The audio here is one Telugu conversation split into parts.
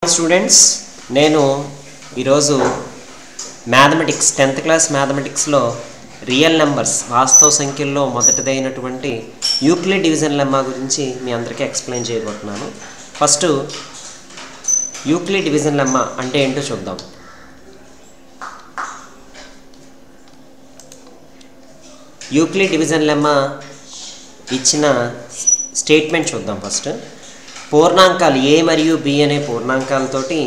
స్టూడెంట్స్ నేను ఈరోజు మ్యాథమెటిక్స్ టెన్త్ క్లాస్ మ్యాథమెటిక్స్లో రియల్ నెంబర్స్ వాస్తవ సంఖ్యల్లో మొదటిదైనటువంటి యూక్లిడ్ డివిజన్ లెమ్మా గురించి మీ అందరికీ ఎక్స్ప్లెయిన్ చేయబోతున్నాను ఫస్ట్ యూక్లిడ్ డివిజన్ లెమ్మా అంటే ఏంటో చూద్దాం యూక్లిడ్ డివిజన్ లెమ్మా ఇచ్చిన స్టేట్మెంట్ చూద్దాం ఫస్ట్ పూర్ణాంకాలు ఏ మరియు బి అనే పూర్ణాంకాలతోటి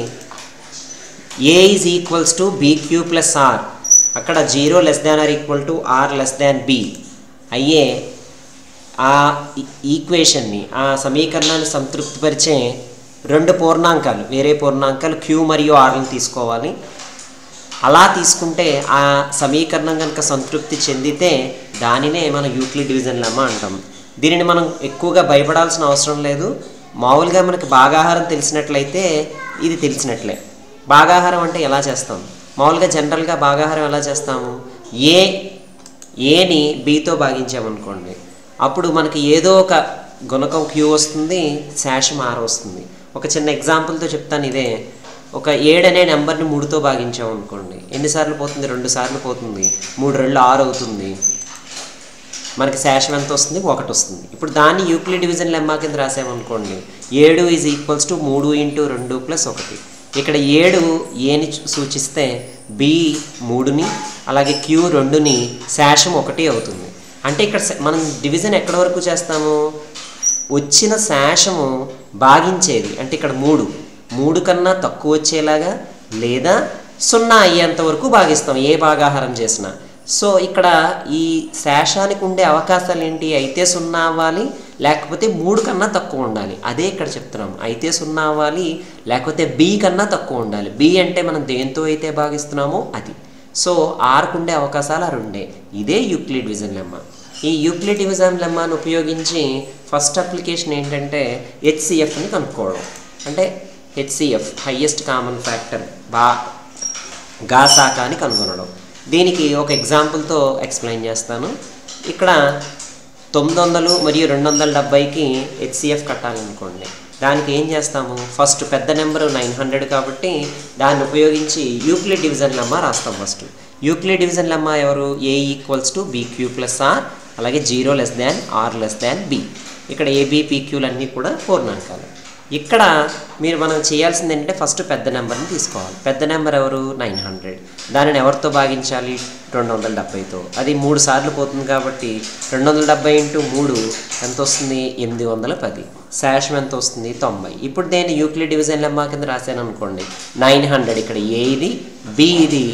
a is equals to b q plus r అక్కడ zero less than or equal to are less than b అయ్యే ఆ ఈక్వేషన్ని ఆ సమీకరణాన్ని సంతృప్తిపరిచే రెండు పూర్ణాంకాలు వేరే పూర్ణాంకాలు క్యూ మరియు ఆర్ని తీసుకోవాలి అలా తీసుకుంటే ఆ సమీకరణం కనుక సంతృప్తి చెందితే దానినే మనం యూక్లిడ్ డివిజన్ లెమ్మ అంటాం దీనిని మనం ఎక్కువగా భయపడాల్సిన అవసరం లేదు మామూలుగా మనకి భాగాహారం తెలిసినట్లయితే ఇది తెలిసినట్లే భాగాహారం అంటే ఎలా చేస్తాం మామూలుగా జనరల్గా భాగాహారం ఎలా చేస్తాము ఏ ఏని బీతో భాగించామనుకోండి అప్పుడు మనకి ఏదో ఒక గుణకం క్యూ వస్తుంది శాషం ఆర్ వస్తుంది ఒక చిన్న ఎగ్జాంపుల్తో చెప్తాను ఇదే ఒక ఏడు అనే నెంబర్ని మూడుతో భాగించాం అనుకోండి ఎన్నిసార్లు పోతుంది రెండు సార్లు పోతుంది మూడు రెండు ఆరు అవుతుంది మనకి శాషం ఎంత వస్తుంది ఒకటి వస్తుంది ఇప్పుడు దాన్ని యూక్లిడ్ డివిజన్ లెమ్మా కింద రాసామనుకోండి ఏడు ఈజ్ ఈక్వల్స్ టు మూడు ఇంటూ రెండు ప్లస్ ఒకటి ఇక్కడ ఏడు ఏని సూచిస్తే బి మూడుని అలాగే క్యూ రెండుని శాషం ఒకటి అవుతుంది అంటే ఇక్కడ మనం డివిజన్ ఎక్కడి వరకు చేస్తాము వచ్చిన శాషము భాగించేది అంటే ఇక్కడ మూడు మూడు కన్నా తక్కువ వచ్చేలాగా లేదా సున్నా అయ్యేంత వరకు భాగిస్తాం ఏ భాగాహారం చేసినా సో ఇక్కడ ఈ శేషానికి ఉండే అవకాశాలు ఏంటి అయితే సున్నా అవ్వాలి లేకపోతే మూడు కన్నా తక్కువ ఉండాలి అదే ఇక్కడ చెప్తున్నాం అయితే సున్నా అవ్వాలి లేకపోతే బి కన్నా తక్కువ ఉండాలి బి అంటే మనం దేంతో అయితే భాగిస్తున్నామో అది సో ఆర్కు ఉండే అవకాశాలు ఆ రెండే ఇదే యూక్లిడ్ డివిజన్ లెమ్మ ఈ యూక్లిడ్ డివిజన్ లెమ్మాను ఉపయోగించి ఫస్ట్ అప్లికేషన్ ఏంటంటే హెచ్సిఎఫ్ని కనుక్కోవడం అంటే హెచ్సిఎఫ్ హయ్యెస్ట్ కామన్ ఫ్యాక్టర్ బా గాసాకాని కనుగొనడం దీనికి ఒక ఎగ్జాంపుల్తో ఎక్స్ప్లెయిన్ చేస్తాను ఇక్కడ తొమ్మిది వందలు మరియు రెండు వందల డెబ్బైకి హెచ్సిఎఫ్ కట్టాలనుకోండి దానికి ఏం చేస్తాము ఫస్ట్ పెద్ద నెంబర్ నైన్ హండ్రెడ్ కాబట్టి దాన్ని ఉపయోగించి యూక్లిడ్ డివిజన్ లెమ్మ రాస్తాం ఫస్ట్ యూక్లిడ్ డివిజన్ లెమ్మ ఎవరు a equals to b q plus r అలాగే zero less than r less than b ఇక్కడ ఏబిపిక్యూలు అన్నీ కూడా పూర్ణాంకాలు ఇక్కడ మీరు మనం చేయాల్సింది ఏంటంటే ఫస్ట్ పెద్ద నెంబర్ని తీసుకోవాలి పెద్ద నెంబర్ ఎవరు నైన్ హండ్రెడ్ దానిని ఎవరితో భాగించాలి రెండు వందల డెబ్బైతో అది మూడు సార్లు పోతుంది కాబట్టి రెండు వందల డెబ్బై ఇంటూ మూడు ఎంత వస్తుంది ఎనిమిది వందల పది శాషం ఎంత వస్తుంది తొంభై ఇప్పుడు నేను యూక్లిడ్ డివిజన్ లెమ్మా కింద రాశాను అనుకోండి నైన్ హండ్రెడ్ ఇక్కడ ఏ ఇది బి ఇది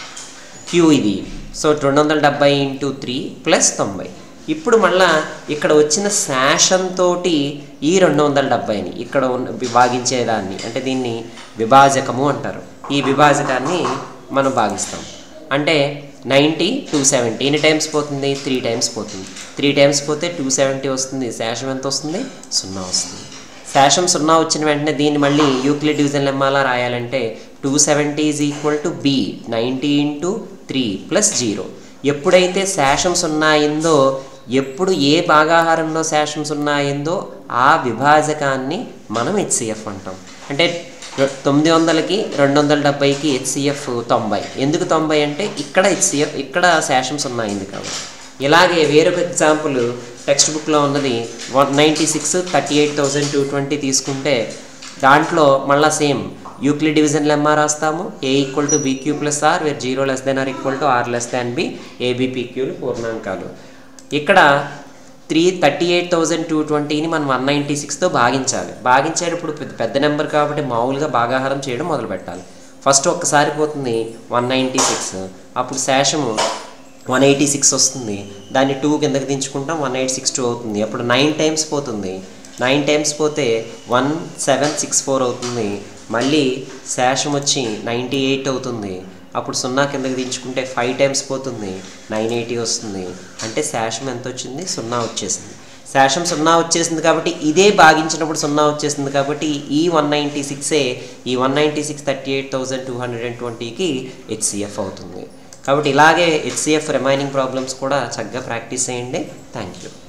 క్యూ ఇది సో రెండు వందల డెబ్బై ఇంటూ త్రీ ప్లస్ తొంభై ఇప్పుడు మళ్ళా ఇక్కడ వచ్చిన శాషంతో ఈ రెండు వందల డెబ్బైని ఇక్కడ ఉన్న విభాగించేదాన్ని అంటే దీన్ని విభాజకము అంటారు ఈ విభాజకాన్ని మనం భాగిస్తాం అంటే నైంటీ టూ సెవెంటీ ఎన్ని టైమ్స్ పోతుంది త్రీ టైమ్స్ పోతుంది త్రీ టైమ్స్ పోతే టూ సెవెంటీ వస్తుంది శాషం ఎంత వస్తుంది సున్నా వస్తుంది శాషం సున్నా వచ్చిన వెంటనే దీన్ని మళ్ళీ యూక్లిడ్ డివిజన్ లెమ్మాలా రాయాలంటే two seventy is equal to B ninety into three plus zero ఎప్పుడైతే శాషం సున్నా అయిందో ఎప్పుడు ఏ భాగాహారంలో శాషం సున్నా అయిందో ఆ విభాజకాన్ని మనం హెచ్సిఎఫ్ అంటాం అంటే తొమ్మిది వందలకి రెండు వందల డెబ్బైకి హెచ్సిఎఫ్ తొంభై ఎందుకు తొంభై అంటే ఇక్కడ హెచ్సిఎఫ్ ఇక్కడ శాషం సున్నా అయింది కాబట్టి ఇలాగే వేరొక ఎగ్జాంపుల్ టెక్స్ట్ బుక్లో ఉన్నది one ninety six thirty eight thousand two twenty తీసుకుంటే దాంట్లో మళ్ళీ సేమ్ యూక్లిడ్ డివిజన్ లెమ్మా రాస్తాము A equal to BQ plus R where zero less than or equal to are less than B ఏబిపిక్యూలు పూర్ణాంకాలు ఇక్కడ three thirty eight thousand two ట్వంటీని మనం వన్ నైంటీ సిక్స్తో భాగించాలి భాగించేటప్పుడు పెద్ద పెద్ద నెంబర్ కాబట్టి మామూలుగా భాగాహారం చేయడం మొదలు పెట్టాలి ఫస్ట్ ఒక్కసారి పోతుంది వన్ నైంటీ సిక్స్ అప్పుడు శేషము వన్ ఎయిటీ సిక్స్ వస్తుంది దాన్ని టూ కిందకి దించుకుంటాం వన్ ఎయిట్ సిక్స్ టూ అవుతుంది అప్పుడు నైన్ టైమ్స్ పోతుంది నైన్ టైమ్స్ పోతే వన్ సెవెన్ సిక్స్ ఫోర్ అవుతుంది మళ్ళీ శేషం వచ్చి నైంటీ ఎయిట్ అవుతుంది అప్పుడు సున్నా కిందకి దించుకుంటే ఫైవ్ టైమ్స్ పోతుంది నైన్ ఎయిటీ వస్తుంది అంటే శేషం ఎంత వచ్చింది సున్నా వచ్చేసింది శేషం సున్నా వచ్చేసింది కాబట్టి ఇదే భాగించినప్పుడు సున్నా వచ్చేసింది కాబట్టి ఈ వన్ నైంటీ సిక్సే ఈ one ninety six thirty eight thousand two hundred and ట్వంటీకి హెచ్సిఎఫ్ అవుతుంది కాబట్టి ఇలాగే హెచ్సిఎఫ్ రిమైనింగ్ ప్రాబ్లమ్స్ కూడా చక్కగా ప్రాక్టీస్ చేయండి థ్యాంక్ యూ